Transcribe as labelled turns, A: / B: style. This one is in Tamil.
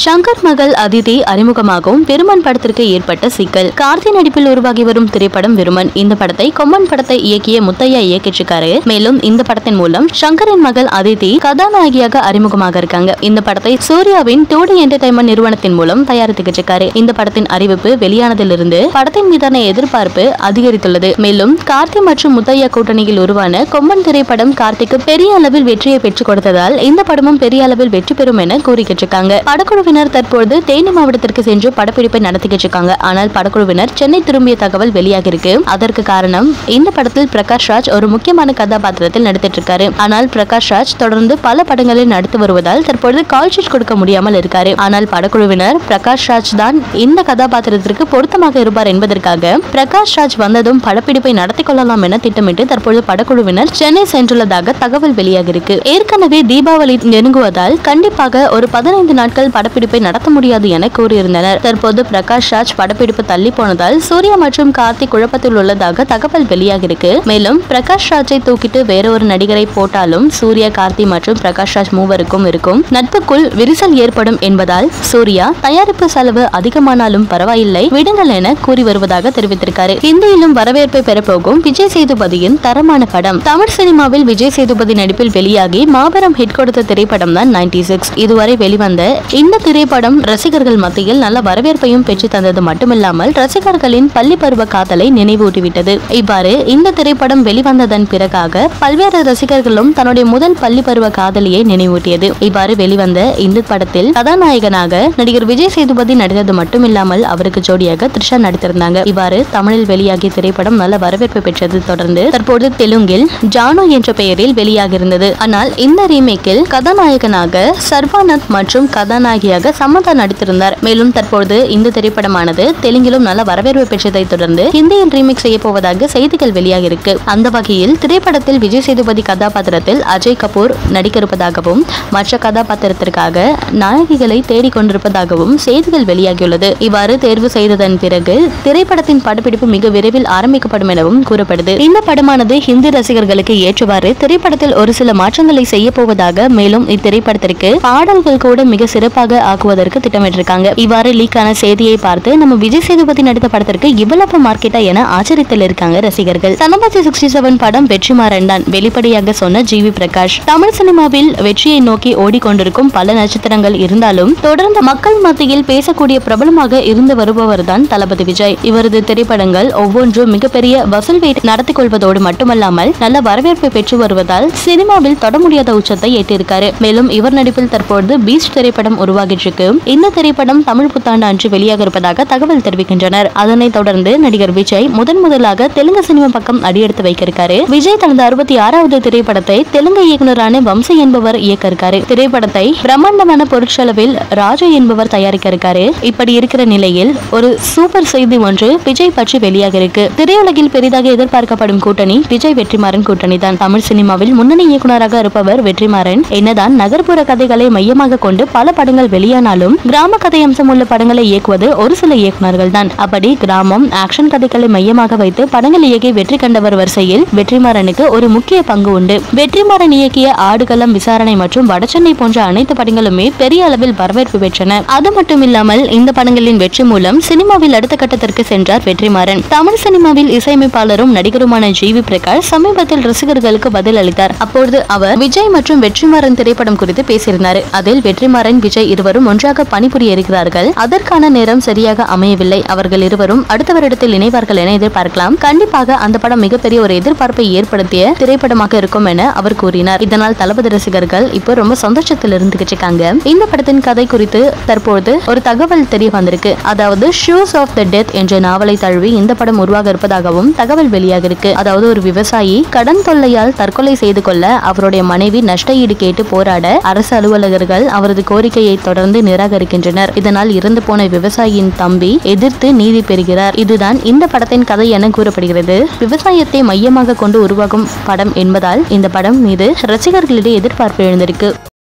A: சங்கர் மகள் அதிதி அறிமுகமாகவும் விருமன் படத்திற்கு ஏற்பட்ட சிக்கல் கார்த்தி நடிப்பில் உருவாகி வரும் திரைப்படம் விருமன் இந்த படத்தை கொம்மன் படத்தை இயக்கிய முத்தையா இயக்கிச்சிருக்காரு மேலும் இந்த படத்தின் மூலம் சங்கரின் மகள் அதிதி கதாநாயகியாக அறிமுகமாக இருக்காங்க இந்த படத்தை சூர்யாவின் டூடி என்டர்டைன்மெண்ட் நிறுவனத்தின் மூலம் தயாரித்துக்கிட்டு இருக்காரு இந்த படத்தின் அறிவிப்பு வெளியானதிலிருந்து படத்தின் மீதான எதிர்பார்ப்பு அதிகரித்துள்ளது மேலும் கார்த்தி மற்றும் முத்தையா கூட்டணியில் உருவான கொம்மன் திரைப்படம் கார்த்திக்கு பெரிய அளவில் வெற்றியை பெற்றுக் கொடுத்ததால் இந்த படமும் பெரிய அளவில் வெற்றி பெறும் என கூறிக்கிட்டு இருக்காங்க படக்குழுவினர் தற்போது தேனி மாவட்டத்திற்கு சென்று படப்பிடிப்பை நடத்திக்கிட்டு இருக்காங்க ஆனால் படக்குழுவினர் சென்னை திரும்பிய தகவல் வெளியாகி இருக்கு அதற்கு காரணம் இந்த படத்தில் பிரகாஷ் ராஜ் ஒரு முக்கியமான கதாபாத்திரத்தில் நடித்திட்டு இருக்காரு ஆனால் பிரகாஷ் ராஜ் தொடர்ந்து பல படங்களில் நடித்து வருவதால் தற்பொழுது கால் ஷீட் கொடுக்க முடியாமல் இருக்காரு ஆனால் படக்குழுவினர் பிரகாஷ் ராஜ் தான் இந்த கதாபாத்திரத்திற்கு பொருத்தமாக இருப்பார் என்பதற்காக பிரகாஷ் ராஜ் வந்ததும் படப்பிடிப்பை நடத்தி கொள்ளலாம் என திட்டமிட்டு தற்பொழுது படக்குழுவினர் சென்னை சென்றுள்ளதாக தகவல் வெளியாகிருக்கு ஏற்கனவே தீபாவளி நெருங்குவதால் கண்டிப்பாக ஒரு பதினைந்து நாட்கள் படப்பிடிப்பை நடத்த முடியாது என கூறியிருந்தனர் தற்போது பிரகாஷ் ராஜ் படப்பிடிப்பு தள்ளி போனதால் சூர்யா மற்றும் கார்த்திக் குழப்பத்தில் உள்ளதாக தகவல் வெளியாகிருக்கு மேலும் பிரகாஷ் ராஜை தூக்கிட்டு வேற ஒரு நடிகரை போட்டாலும் சூர்யா கார்த்தி மற்றும் பிரகாஷ் ராஜ் மூவருக்கும் இருக்கும் நட்புக்குள் விரிசல் ஏற்படும் என்பதால் சூர்யா தயாரிப்பு செலவு அதிகமானாலும் பரவாயில்லை விடுங்கள் என கூறி வருவதாக தெரிவித்திருக்காரு ஹிந்தியிலும் வரவேற்பை பெறப்போகும் விஜய் சேதுபதியின் தரமான படம் தமிழ் சினிமாவில் விஜய் சேதுபதி நடிப்பில் வெளியாகி மாபெரும் ஹிட் கொடுத்த திரைப்படம் தான் நைன்டி சிக்ஸ் இதுவரை வெளிவந்த இந்த திரைப்படம் ரசிகர்கள் மத்தியில் நல்ல வரவேற்பையும் பெற்று தந்தது மட்டுமில்லாமல் ரசிகர்களின் பள்ளி பருவ காதலை நினைவூட்டிவிட்டது இவ்வாறு இந்த திரைப்படம் வெளிவந்ததன் பிறகாக பல்வேறு ரசிகர்களும் தன்னுடைய முதல் பள்ளி பருவ காதலியை நினைவூட்டியது இவ்வாறு வெளிவந்த இந்த படத்தில் கதாநாயகனாக நடிகர் விஜய் சேதுபதி நடித்தது மட்டுமில்லாமல் அவருக்கு ஜோடியாக த்ரிஷா நடித்திருந்தாங்க இவ்வாறு தமிழில் வெளியாகிய திரைப்படம் நல்ல வரவேற்பு பெற்றது தொடர்ந்து தற்போது தெலுங்கில் ஜானு என்ற பெயரில் வெளியாகியிருந்தது ஆனால் இந்த ரீமேக்கில் கதாநாயகனாக சர்வானந்த் மற்றும் கதாநாயகியாக சமந்தா நடித்திருந்தார் மேலும் தற்போது இந்த திரைப்படமானது தெலுங்கிலும் நல்ல வரவேற்பு பெற்றதை தொடர்ந்து ஹிந்தியில் ரீமேக் செய்ய போவதாக செய்திகள் வெளியாகிருக்கு அந்த வகையில் திரைப்படத்தில் விஜய் சேதுபதி கதாபாத்திரத்தில் அஜய் கபூர் நடிக்க இருப்பதாகவும் மற்ற கதாபாத்திரத்திற்காக நாயகிகளை தேடிக் கொண்டிருப்பதாகவும் செய்திகள் வெளியாகியுள்ளது இவ்வாறு தேர்வு செய்ததன் பிறகு திரைப்படத்தின் படப்பிடிப்பு மிக விரைவில் ஆரம்பிக்கப்படும் எனவும் கூறப்படுது இந்த படமானது ஹிந்தி ரசிகர்களுக்கு ஏற்றவாறு திரைப்படத்தில் ஒரு சில மாற்றங்களை செய்ய போவதாக மேலும் இத்திரைப்படத்திற்கு பாடல்கள் கூட மிக சிறப்பாக ஆக்குவதற்கு திட்டமிட்டிருக்காங்க இவ்வாறு லீக்கான செய்தியை பார்த்து நம்ம விஜய் சேதுபதி நடித்த படத்திற்கு இவ்வளவு மார்க்கெட்டா என ஆச்சரியத்தில் இருக்காங்க ரசிகர்கள் தனபதி சிக்ஸ்டி செவன் படம் வெற்றிமாறன் தான் வெளிப்படையாக சொன்ன ஜி வி பிரகாஷ் தமிழ் சினிமாவில் வெற்றியை நோக்கி ஓடிக்கொண்டிருக்கும் பல நட்சத்திரங்கள் இருந்தாலும் தொடர்ந்து மக்கள் மத்தியில் பேசக்கூடிய பிரபலமாக இருந்து வருபவர் தான் தளபதி விஜய் இவரது திரைப்படங்கள் ஒவ்வொன்றும் மிகப்பெரிய வசூல் வெயிட் நடத்தி கொள்வதோடு மட்டுமல்லாமல் நல்ல வரவேற்பை பெற்று வருவதால் சினிமாவில் தொட முடியாத உச்சத்தை எட்டியிருக்காரு மேலும் இவர் நடிப்பில் தற்போது பீச் திரைப்படம் உருவாகிட்டு இருக்கு இந்த திரைப்படம் தமிழ் புத்தாண்டு அன்று வெளியாக இருப்பதாக தகவல் தெரிவிக்கின்றனர் அதனைத் தொடர்ந்து நடிகர் விஜய் முதன் முதலாக தெலுங்கு சினிமா பக்கம் அடியெடுத்து வைக்க இருக்காரு விஜய் தனது அறுபத்தி ஆறாவது திரைப்படத்தை தெலுங்கு இயக்குனரான வம்சி என்பவர் இயக்க இருக்காரு திரைப்படத்தை பிரம்மாண்டமான பொருட்செலவில் ராஜு என்பவர் தயாரிக்க இருக்காரு இப்படி இருக்கிற நிலையில் ஒரு சூப்பர் செய்தி ஒன்று விஜய் பற்றி வெளியாக இருக்கு திரையுலகில் பெரிதாக எதிர்பார்க்கப்படும் கூட்டணி விஜய் வெற்றிமாறன் கூட்டணி தான் தமிழ் சினிமாவில் முன்னணி இயக்குனராக இருப்பவர் வெற்றிமாறன் என்னதான் நகர்ப்புற கதைகளை மையமாக கொண்டு பல படங்கள் வெளியானாலும் கிராம கதை அம்சம் உள்ள படங்களை இயக்குவது ஒரு சில இயக்குனர்கள் தான் அப்படி கிராமம் ஆக்ஷன் கதைகளை மையமாக வைத்து படங்கள் இயக்கி வெற்றி கண்டவர் வரிசையில் வெற்றிமாறனுக்கு ஒரு முக்கிய பங்கு உண்டு வெற்றிமாறன் இயக்கிய ஆடுகளம் விசாரணை மற்றும் வடசென்னை போன்ற அனைத்து படங்களுமே பெரிய அளவில் வரவேற்பு பெற்றன அது மட்டும் இல்லாமல் இந்த படங்களின் வெற்றி மூலம் சினிமாவில் அடுத்த கட்டத்திற்கு சென்றார் வெற்றிமாறன் தமிழ் சினிமாவில் இசையமைப்பாளரும் நடிகருமான ஜி வி பிரகாஷ் சமீபத்தில் ரசிகர்களுக்கு பதில் அளித்தார் அப்பொழுது அவர் விஜய் மற்றும் வெற்றிமாறன் திரைப்படம் குறித்து பேசியிருந்தார் அதில் வெற்றிமாறன் விஜய் இருவரும் ஒன்றாக பணிபுரிய இருக்கிறார்கள் அதற்கான நேரம் சரியாக அமையவில்லை அவர்கள் இருவரும் அடுத்த வருடத்தில் இணைவார்கள் என எதிர்பார்க்கலாம் கண்டிப்பாக அந்த படம் மிகப்பெரிய ஒரு எதிர்பார்ப்பை ஏற்படுத்திய திரைப்படமாக இருக்கும் என அவர் கூறினார் இதனால் தளபதி ரசிகர்கள் இப்போ ரொம்ப சந்தோஷத்தில் இருந்துகிட்டு இருக்காங்க இந்த படத்தின் கதை குறித்து தற்போது ஒரு தகவல் தெரிய வந்திருக்கு அதாவது ஷூஸ் ஆஃப் த டெத் என்ற நாவலை தழுவி இந்த படம் உருவாக இருப்பதாகவும் தகவல் வெளியாக இருக்கு அதாவது ஒரு விவசாயி கடன் தொல்லையால் தற்கொலை செய்து கொள்ள அவருடைய மனைவி நஷ்ட ஈடு கேட்டு போராட அரசு அலுவலகர்கள் அவரது கோரிக்கையை தொடர்ந்து நிராகரிக்கின்றனர் இதனால் இறந்து போன விவசாயியின் தம்பி எதிர்த்து நீதி பெறுகிறார் இதுதான் இந்த படத்தின் கதை என கூறப்படுகிறது விவசாயத்தை மையமாக கொண்டு உருவாகும் படம் என்பதால் இந்த படம் மீது ரசிகர்களிடையே எதிர்பார்ப்பு எழுந்திருக்கு